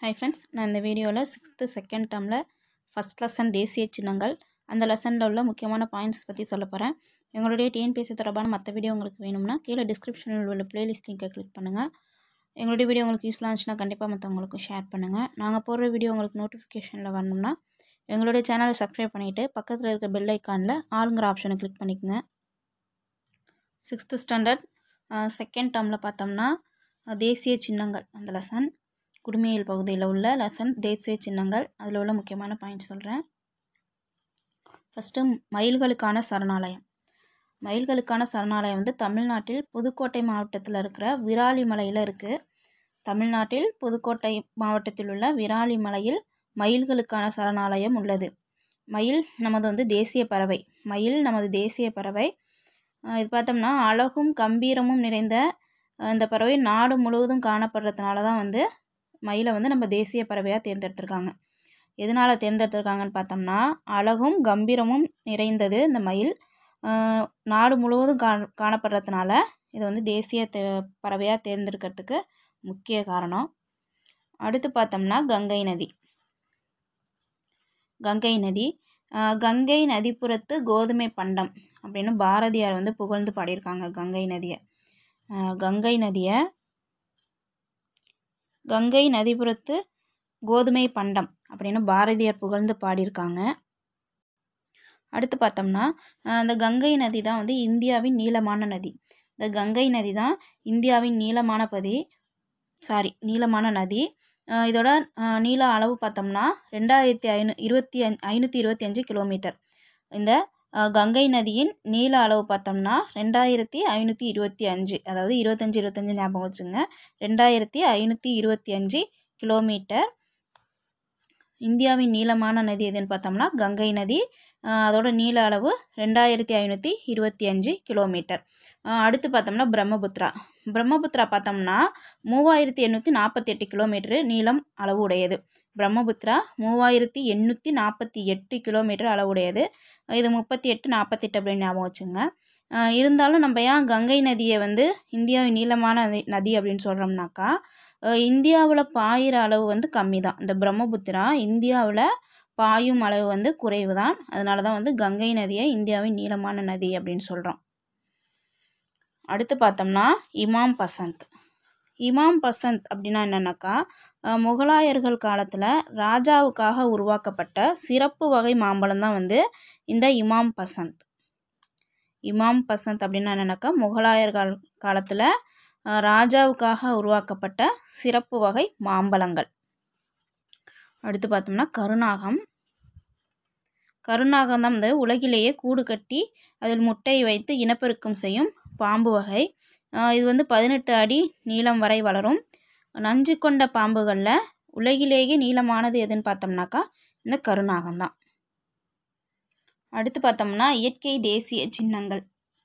hi friends நான் இந்த வீடியோவில் சிக்ஸ்த்து செகண்ட் டேர்மில் ஃபஸ்ட் லெசன் தேசிய சின்னங்கள் அந்த லெசனில் உள்ள முக்கியமான பாயிண்ட்ஸ் பற்றி சொல்ல போகிறேன் எங்களுடைய டிஎன்பிஎஸ்சி தொடர்பான மற்ற வீடியோ உங்களுக்கு வேணும்னா கீழே டிஸ்கிரிப்ஷனில் உள்ள பிளேலிஸ்ட் லிங்கை கிளிக் பண்ணுங்கள் எங்களுடைய வீடியோ உங்களுக்கு யூஸ்ஃபுல்லாக இருந்துச்சுன்னா கண்டிப்பாக மற்றவங்களுக்கும் ஷேர் பண்ணுங்கள் நாங்கள் போடுற வீடியோ உங்களுக்கு நோட்டிஃபிகேஷனில் வரணும்னா எங்களுடைய சேனலை சப்ஸ்கிரைப் பண்ணிவிட்டு பக்கத்தில் இருக்க பெல் ஐக்கானில் ஆளுங்கிற ஆப்ஷனை கிளிக் பண்ணிக்கோங்க சிக்ஸ்த்து ஸ்டாண்டர்ட் செகண்ட் டேர்மில் பார்த்தோம்னா அஹ், தேசிய சின்னங்கள் அந்த லெசன் குடிமையியல் பகுதியில் உள்ள லெசன் தேசிய சின்னங்கள் அதில் உள்ள முக்கியமான பாயிண்ட் சொல்கிறேன் ஃபஸ்ட்டு மயில்களுக்கான சரணாலயம் மயில்களுக்கான சரணாலயம் வந்து தமிழ்நாட்டில் புதுக்கோட்டை மாவட்டத்தில் இருக்கிற விராலிமலையில் இருக்குது தமிழ்நாட்டில் புதுக்கோட்டை மாவட்டத்தில் உள்ள விராலிமலையில் மயில்களுக்கான சரணாலயம் உள்ளது மயில் நமது வந்து தேசிய பறவை மயில் நமது தேசிய பறவை அஹ் இது பார்த்தோம்னா அழகும் கம்பீரமும் நிறைந்த அஹ் இந்த பறவை நாடு முழுவதும் காணப்படுறதுனால தான் வந்து மயிலை வந்து நம்ம தேசிய பறவையாக தேர்ந்தெடுத்திருக்காங்க எதனால் தேர்ந்தெடுத்திருக்காங்கன்னு பார்த்தோம்னா அழகும் கம்பீரமும் நிறைந்தது இந்த மயில் அஹ் நாடு முழுவதும் கா காணப்படுறதுனால இதை வந்து தேசிய தே பறவையாக தேர்ந்தெடுக்கிறதுக்கு முக்கிய காரணம் அடுத்து பார்த்தோம்னா கங்கை நதி கங்கை நதி அஹ் கங்கை நதிப்புறத்து கோதுமை பண்டம் அப்படின்னு பாரதியார் வந்து புகழ்ந்து பாடியிருக்காங்க கங்கை நதியை அஹ் கங்கை நதியை கங்கை நதிபுறத்து கோதுமை பண்டம் அப்படின்னு பாரதியார் புகழ்ந்து பாடியிருக்காங்க அடுத்து பார்த்தோம்னா அஹ் இந்த கங்கை நதி தான் வந்து இந்தியாவின் நீளமான நதி இந்த கங்கை நதி தான் இந்தியாவின் நீளமான பதி சாரி நீளமான நதி அஹ் இதோட அஹ் நீள அளவு பார்த்தோம்னா ரெண்டாயிரத்தி ஐநூ இருபத்தி அஞ் ஐநூற்றி இருபத்தி அஞ்சு கிலோமீட்டர் இந்த அஹ் கங்கை நதியின் நீள அளவு பார்த்தோம்னா ரெண்டாயிரத்தி ஐநூற்றி இருபத்தி அஞ்சு அதாவது இருபத்தஞ்சி இருபத்தஞ்சு ஞாபகம் வச்சுங்க ரெண்டாயிரத்தி ஐநூற்றி இருபத்தி அஞ்சு கிலோமீட்டர் இந்தியாவின் நீளமான நதி எதுன்னு பார்த்தோம்னா கங்கை நதி அஹ் அதோட நீள அளவு ரெண்டாயிரத்தி ஐநூற்றி இருபத்தி அஞ்சு கிலோமீட்டர் அஹ் அடுத்து பார்த்தோம்னா பிரம்மபுத்திரா பிரம்மபுத்திரா பார்த்தோம்னா மூவாயிரத்தி எண்ணூற்றி நாற்பத்தி எட்டு கிலோமீட்டர் நீளம் அளவு உடையது பிரம்மபுத்திரா மூவாயிரத்தி எண்ணூற்றி நாற்பத்தி எட்டு கிலோமீட்டர் அளவுடையது இது முப்பத்தி எட்டு நாற்பத்தெட்டு அப்படின்னு ஞாபகம் வச்சுங்க அஹ் இருந்தாலும் நம்ம ஏன் கங்கை நதியை வந்து இந்தியாவின் நீளமான நதி நதி அப்படின்னு சொல்கிறோம்னாக்கா இந்தியாவில் பாயிற அளவு வந்து கம்மி தான் இந்த பிரம்மபுத்திரா இந்தியாவில் பாயும் அளவு வந்து குறைவு தான் அதனால தான் வந்து கங்கை நதியை இந்தியாவின் நீளமான நதி அப்படின்னு சொல்கிறோம் அடுத்து பார்த்தோம்னா இமாம் பசந்த் இமாம் பசந்த் அப்படின்னா என்னன்னாக்கா அஹ் முகலாயர்கள் காலத்தில் ராஜாவுக்காக உருவாக்கப்பட்ட சிறப்பு வகை மாம்பழம் தான் வந்து இந்த இமாம் பசந்த் இமாம் பசந்த் அப்படின்னா என்னன்னாக்கா முகலாயர்கள் காலத்தில் ராஜாவுக்காக உருவாக்கப்பட்ட சிறப்பு வகை மாம்பழங்கள் அடுத்து பார்த்தோம்னா கருநாகம் கருநாகம் தான் வந்து உலகிலேயே கூடு கட்டி அதில் முட்டை வைத்து இனப்பெருக்கம் செய்யும் பாம்பு வகை ஆஹ் இது வந்து பதினெட்டு அடி நீளம் வரை வளரும் நஞ்சு கொண்ட பாம்புகளில் உலகிலேயே நீளமானது எதுன்னு பார்த்தோம்னாக்கா இந்த கருநாகம் தான் அடுத்து பார்த்தோம்னா இயற்கை தேசிய சின்னங்கள்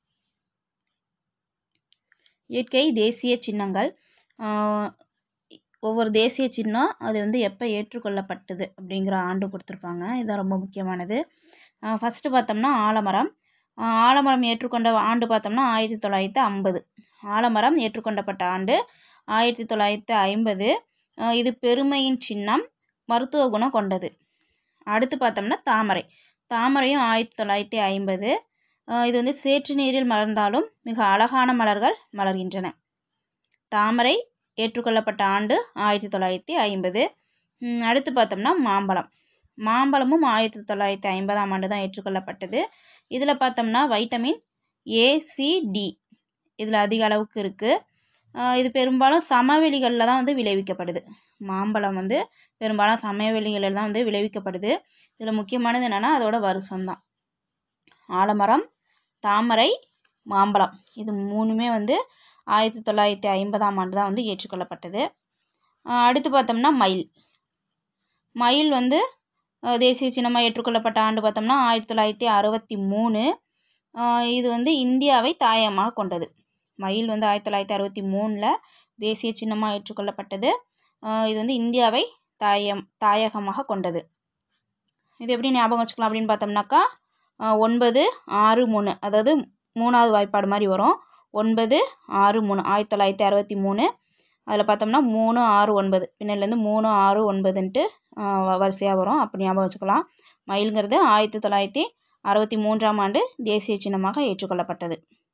இயற்கை தேசிய சின்னங்கள் ஆஹ் ஒவ்வொரு தேசிய சின்னம் அது வந்து எப்போ ஏற்றுக்கொள்ளப்பட்டது அப்படிங்கிற ஆண்டு கொடுத்துருப்பாங்க இதுதான் ரொம்ப முக்கியமானது ஃபஸ்ட்டு பார்த்தோம்னா ஆலமரம் ஆஹ் ஆலமரம் ஏற்றுக்கொண்ட ஆண்டு பார்த்தோம்னா ஆயிரத்தி தொள்ளாயிரத்தி ஐம்பது ஆலமரம் ஏற்றுக்கொண்டப்பட்ட ஆண்டு ஆயிரத்தி தொள்ளாயிரத்தி ஐம்பது இது பெருமையின் சின்னம் மருத்துவ குணம் கொண்டது அடுத்து பார்த்தோம்னா தாமரை தாமரையும் ஆயிரத்தி தொள்ளாயிரத்தி ஐம்பது இது வந்து சேற்று நீரில் மலர்ந்தாலும் மிக அழகான மலர்கள் மலர்கின்றன தாமரை ஏற்றுக்கொள்ளப்பட்ட ஆண்டு ஆயிரத்தி தொள்ளாயிரத்தி ஐம்பது ம், அடுத்து பார்த்தோம்னா மாம்பழம் மாம்பழமும் ஆயிரத்தி தொள்ளாயிரத்தி ஐம்பதாம் ஆண்டு தான் ஏற்றுக்கொள்ளப்பட்டது இதில் பார்த்தோம்னா வைட்டமின் ஏசிடி இதில் அதிக அளவுக்கு இருக்குது இது பெரும்பாலும் சமவெளிகளில் தான் வந்து விளைவிக்கப்படுது மாம்பழம் வந்து பெரும்பாலும் சமவெளிகளில் தான் வந்து விளைவிக்கப்படுது இதில் முக்கியமானது என்னென்னா அதோட வருஷம் தான் ஆலமரம் தாமரை மாம்பழம் இது மூணுமே வந்து ஆயிரத்தி தொள்ளாயிரத்தி ஐம்பதாம் ஆண்டு தான் வந்து ஏற்றுக்கொள்ளப்பட்டது ஆஹ் அடுத்து பார்த்தோம்னா மயில் மயில் வந்து ஆஹ் தேசிய சின்னமாக ஏற்றுக்கொள்ளப்பட்ட ஆண்டு பார்த்தோம்னா ஆயிரத்தி தொள்ளாயிரத்தி அறுபத்தி மூணு ஆஹ் இது வந்து இந்தியாவை தாயமாக கொண்டது மயில் வந்து ஆயிரத்தி தொள்ளாயிரத்தி அறுபத்தி மூணில் தேசிய சின்னமாக ஏற்றுக்கொள்ளப்பட்டது ஆஹ் இது வந்து இந்தியாவை தாயம் தாயகமாக கொண்டது இது எப்படி ஞாபகம் வச்சுக்கலாம் அப்படின்னு பார்த்தோம்னாக்கா ஆஹ் ஒன்பது ஆறு மூணு அதாவது மூணாவது வாய்ப்பாடு மாதிரி வரும் ஒன்பது ஆறு மூணு ஆயிரத்தி தொள்ளாயிரத்தி அறுபத்தி மூணு அதில் பார்த்தோம்னா மூணு ஆறு ஒன்பது பின்னாடிலேருந்து மூணு ஆறு ஒன்பதுன்ட்டு வரிசையாக வரும் அப்படி ஞாபகம் வச்சுக்கலாம் மயிலுங்கிறது ஆயிரத்தி தொள்ளாயிரத்தி அறுபத்தி மூன்றாம் ஆண்டு தேசிய சின்னமாக ஏற்றுக்கொள்ளப்பட்டது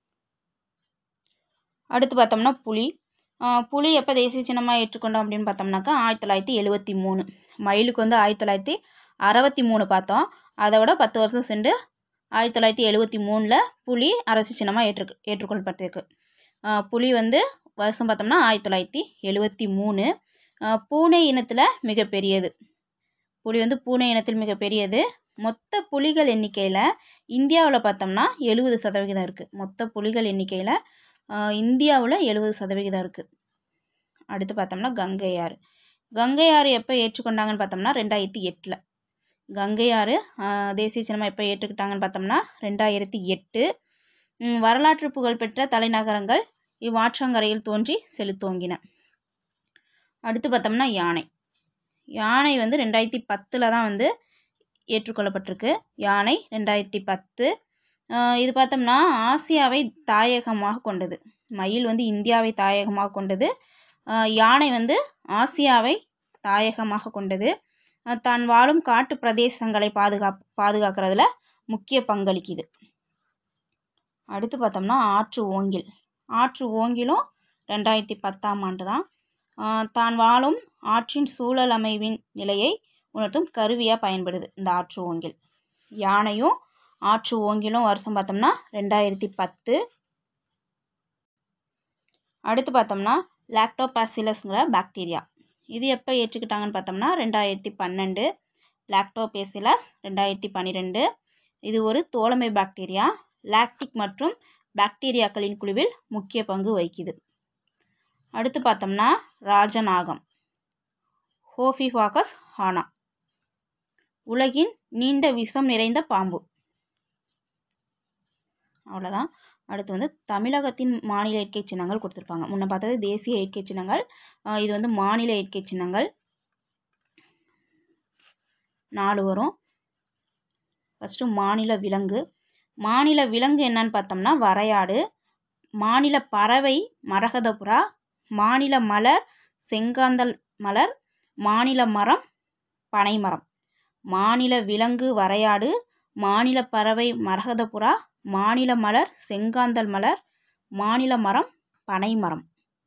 அடுத்து பார்த்தோம்னா புலி புலி எப்போ தேசிய சின்னமாக ஏற்றுக்கொண்டோம் அப்படின்னு பார்த்தோம்னாக்கா ஆயிரத்தி தொள்ளாயிரத்தி எழுபத்தி மூணு மயிலுக்கு வந்து ஆயிரத்தி தொள்ளாயிரத்தி அறுபத்தி மூணு பார்த்தோம் அதை விட பத்து வருஷம் சென்று ஆயிரத்தி தொள்ளாயிரத்தி எழுபத்தி மூணில் புலி அரசு சின்னமாக ஏற்று ஏற்றுக்கொள்ளப்பட்டிருக்கு புலி வந்து வருஷம் பார்த்தோம்னா ஆயிரத்தி தொள்ளாயிரத்தி எழுபத்தி மூணு பூனை இனத்தில் மிகப்பெரியது புலி வந்து பூனை இனத்தில் மிகப்பெரியது மொத்த புலிகள் எண்ணிக்கையில் இந்தியாவில் பார்த்தோம்னா எழுபது சதவிகிதம் இருக்குது மொத்த புலிகள் எண்ணிக்கையில் இந்தியாவில் எழுபது சதவிகிதம் இருக்குது அடுத்து பார்த்தோம்னா கங்கை ஆறு கங்கை ஆறு எப்போ ஏற்றுக்கொண்டாங்கன்னு பார்த்தோம்னா ரெண்டாயிரத்தி எட்டில் கங்கை ஆறு தேசிய சின்னமாக எப்போ ஏற்றுக்கிட்டாங்கன்னு பார்த்தோம்னா ரெண்டாயிரத்தி எட்டு வரலாற்று புகழ்பெற்ற தலைநகரங்கள் இவ்வாற்றங்கரையில் தோன்றி செலுத்தோங்கின அடுத்து பார்த்தோம்னா யானை யானை வந்து ரெண்டாயிரத்தி பத்தில் தான் வந்து ஏற்றுக்கொள்ளப்பட்டிருக்கு யானை ரெண்டாயிரத்தி பத்து இது பார்த்தோம்னா ஆசியாவை தாயகமாக கொண்டது மயில் வந்து இந்தியாவை தாயகமாக கொண்டது யானை வந்து ஆசியாவை தாயகமாக கொண்டது தான் வாழும் காட்டு பிரதேசங்களை பாதுகா பாதுகாக்கிறதுல முக்கிய பங்களிக்குது அடுத்து பார்த்தோம்னா ஆற்று ஓங்கில் ஆற்று ஓங்கிலும் ரெண்டாயிரத்தி பத்தாம் ஆண்டு தான் தான் வாழும் ஆற்றின் சூழல் அமைவின் நிலையை உணர்த்தும் கருவியாக பயன்படுது இந்த ஆற்று ஓங்கில் யானையும் ஆற்று ஓங்கிலும் வருஷம் பார்த்தோம்னா ரெண்டாயிரத்தி பத்து அடுத்து பார்த்தோம்னா லாக்டோபாசிலஸ்ங்கிற பாக்டீரியா இது எப்போ ஏற்றுக்கிட்டாங்கன்னு பார்த்தோம்னா ரெண்டாயிரத்தி பன்னெண்டு லாக்டோபேசிலஸ் ரெண்டாயிரத்தி பன்னிரெண்டு இது ஒரு தோழமை பாக்டீரியா லாக்டிக் மற்றும் பாக்டீரியாக்களின் குழுவில் முக்கிய பங்கு வகிக்குது அடுத்து பார்த்தோம்னா ராஜநாகம் ஹோஃபிஃபாகஸ் ஹானா உலகின் நீண்ட விஷம் நிறைந்த பாம்பு அவ்வளோதான் அடுத்து வந்து தமிழகத்தின் மாநில இயற்கை சின்னங்கள் கொடுத்துருப்பாங்க முன்ன பார்த்தது தேசிய இயற்கை சின்னங்கள் இது வந்து மாநில இயற்கை சின்னங்கள் நாலு வரும் ஃபஸ்ட்டு மாநில விலங்கு மாநில விலங்கு என்னன்னு பார்த்தோம்னா வரையாடு மாநில பறவை மரகதபுறா மாநில மலர் செங்காந்தல் மலர் மாநில மரம் பனைமரம் மாநில விலங்கு வரையாடு மாநில பறவை மரகதபுறா மாநில மலர் செங்காந்தல் மலர் மாநில மரம் பனைமரம்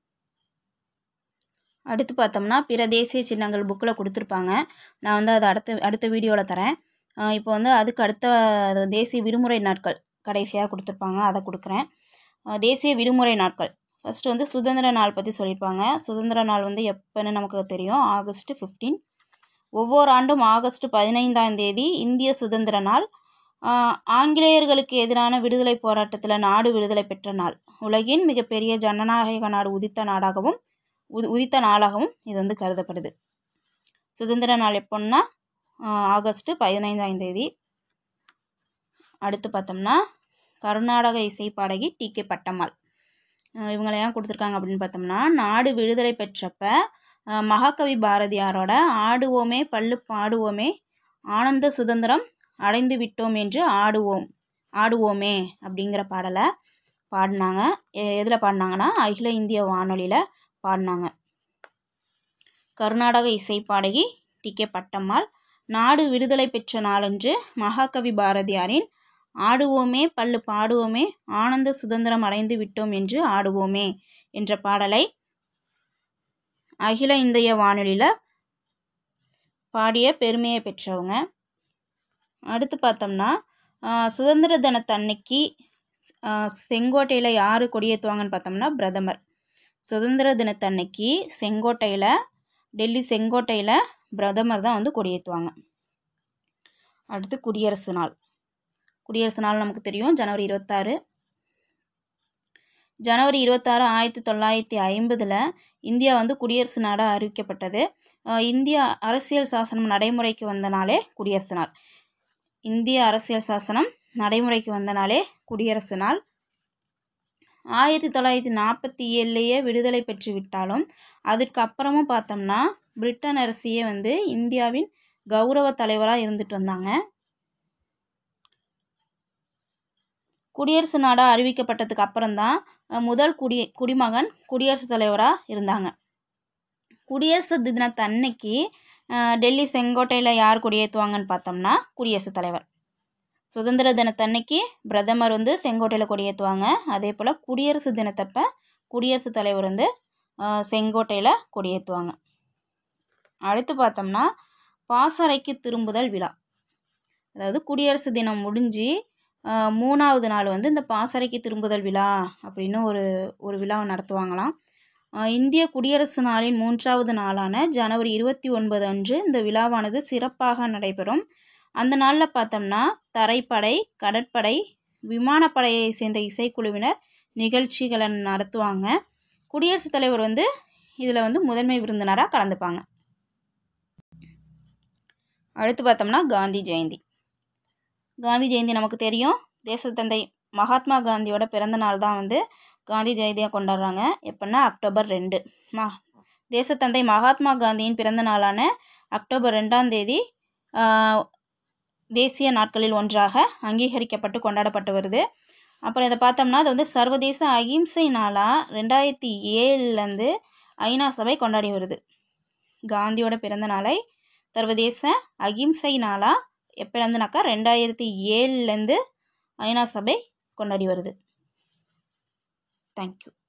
அடுத்து பார்த்தோம்னா பிற தேசிய சின்னங்கள் புக்கில் கொடுத்துருப்பாங்க நான் வந்து அதை அடுத்த அடுத்த வீடியோவில் தரேன் இப்போ வந்து அதுக்கு அடுத்த தேசிய விடுமுறை நாட்கள் கடைசியாக கொடுத்துருப்பாங்க அதை கொடுக்குறேன் தேசிய விடுமுறை நாட்கள் ஃபஸ்ட்டு வந்து சுதந்திர நாள் பற்றி சொல்லியிருப்பாங்க சுதந்திர நாள் வந்து எப்போன்னு நமக்கு தெரியும் ஆகஸ்ட் ஃபிஃப்டீன் ஒவ்வொரு ஆண்டும் ஆகஸ்ட் பதினைந்தாம் தேதி இந்திய சுதந்திர நாள் ஆங்கிலேயர்களுக்கு எதிரான விடுதலை போராட்டத்தில் நாடு விடுதலை பெற்ற நாள் உலகின் மிகப்பெரிய ஜனநாயக நாடு உதித்த நாடாகவும் உதி உதித்த நாளாகவும் இது வந்து கருதப்படுது சுதந்திர நாள் எப்போன்னா ஆகஸ்ட் பதினைந்தாம் தேதி அடுத்து பார்த்தோம்னா கர்நாடக இசை பாடகி டி கே பட்டம்மாள் இவங்களை ஏன் கொடுத்துருக்காங்க அப்படின்னு பார்த்தோம்னா நாடு விடுதலை பெற்றப்ப மகாகவி பாரதியாரோட ஆடுவோமே பல்லு பாடுவோமே ஆனந்த சுதந்திரம் அடைந்து விட்டோம் என்று ஆடுவோம் ஆடுவோமே அப்படிங்கிற பாடலை பாடினாங்க எதில் பாடினாங்கன்னா அகில இந்திய வானொலியில் பாடினாங்க கர்நாடக இசை பாடகி டி கே பட்டம்மாள் நாடு விடுதலை பெற்ற நாளன்று மகாகவி பாரதியாரின் ஆடுவோமே பல்லு பாடுவோமே ஆனந்த சுதந்திரம் அடைந்து விட்டோம் என்று ஆடுவோமே என்ற பாடலை அகில இந்திய வானொலியில் பாடிய பெருமையை பெற்றவங்க அடுத்து பார்த்தோம்னா சுதந்திர தினத்தன்னைக்கு செங்கோட்டையில் யார் கொடியேற்றுவாங்கன்னு பார்த்தோம்னா பிரதமர் சுதந்திர தினத்தன்னைக்கு செங்கோட்டையில் டெல்லி செங்கோட்டையில் பிரதமர் தான் வந்து கொடியேற்றுவாங்க அடுத்து குடியரசு நாள் குடியரசு நாள் நமக்கு தெரியும் ஜனவரி இருபத்தாறு ஜனவரி இருபத்தாறு ஆயிரத்தி தொள்ளாயிரத்தி ஐம்பதில் இந்தியா வந்து குடியரசு நாடாக அறிவிக்கப்பட்டது இந்தியா அரசியல் சாசனம் நடைமுறைக்கு வந்த நாளே குடியரசு நாள் இந்திய அரசியல் சாசனம் நடைமுறைக்கு வந்த நாளே குடியரசு நாள் ஆயிரத்தி தொள்ளாயிரத்தி நாற்பத்தி ஏழுலேயே விடுதலை பெற்று விட்டாலும் அதுக்கு அப்புறமும் பார்த்தோம்னா பிரிட்டன் அரசியே வந்து இந்தியாவின் கௌரவ தலைவராக இருந்துட்டு வந்தாங்க குடியரசு நாடாக அறிவிக்கப்பட்டதுக்கு அப்புறம்தான் முதல் குடி குடிமகன் குடியரசுத் தலைவராக இருந்தாங்க குடியரசு தினத்தன்னைக்கு ஆஹ், டெல்லி செங்கோட்டையில் யார் கொடியேற்றுவாங்கன்னு பார்த்தோம்னா குடியரசுத் தலைவர் சுதந்திர தினத்தன்னைக்கு பிரதமர் வந்து செங்கோட்டையில் கொடியேற்றுவாங்க அதே போல் குடியரசு தினத்தப்ப குடியரசுத் தலைவர் வந்து ஆஹ், செங்கோட்டையில் கொடியேற்றுவாங்க அடுத்து பார்த்தோம்னா பாசறைக்கு திரும்புதல் விழா அதாவது குடியரசு தினம் முடிஞ்சு ஆஹ், மூணாவது நாள் வந்து இந்த பாசறைக்கு திரும்புதல் விழா அப்படின்னு ஒரு ஒரு விழாவை நடத்துவாங்களாம் ஆஹ், இந்திய குடியரசு நாளின் மூன்றாவது நாளான ஜனவரி இருபத்தி ஒன்பது அன்று இந்த விழாவானது சிறப்பாக நடைபெறும் அந்த நாளில் பார்த்தோம்னா தரைப்படை கடற்படை விமானப்படையை சேர்ந்த இசைக்குழுவினர் நிகழ்ச்சிகளை நடத்துவாங்க குடியரசுத் தலைவர் வந்து இதில் வந்து முதன்மை விருந்தினராக கலந்துப்பாங்க அடுத்து பார்த்தோம்னா காந்தி ஜெயந்தி காந்தி ஜெயந்தி நமக்கு தெரியும் தேசத்தந்தை மகாத்மா காந்தியோட பிறந்த நாள் தான் வந்து காந்தி ஜெயந்தியாக கொண்டாடுறாங்க எப்போன்னா அக்டோபர் ரெண்டு மா தேசத்தந்தை மகாத்மா காந்தியின் பிறந்த நாளான அக்டோபர் ரெண்டாம் தேதி ஆஹ், தேசிய நாட்களில் ஒன்றாக அங்கீகரிக்கப்பட்டு கொண்டாடப்பட்டு வருது அப்புறம் இதை பார்த்தோம்னா அது வந்து சர்வதேச அகிம்சை நாளாக ரெண்டாயிரத்தி ஏழுலேருந்து ஐநா சபை கொண்டாடி வருது காந்தியோட பிறந்த நாளை சர்வதேச அகிம்சை நாளாக எப்போலேருந்துனாக்கா ரெண்டாயிரத்தி ஏழுலேருந்து ஐநா சபை கொண்டாடி வருது தேங்க்யூ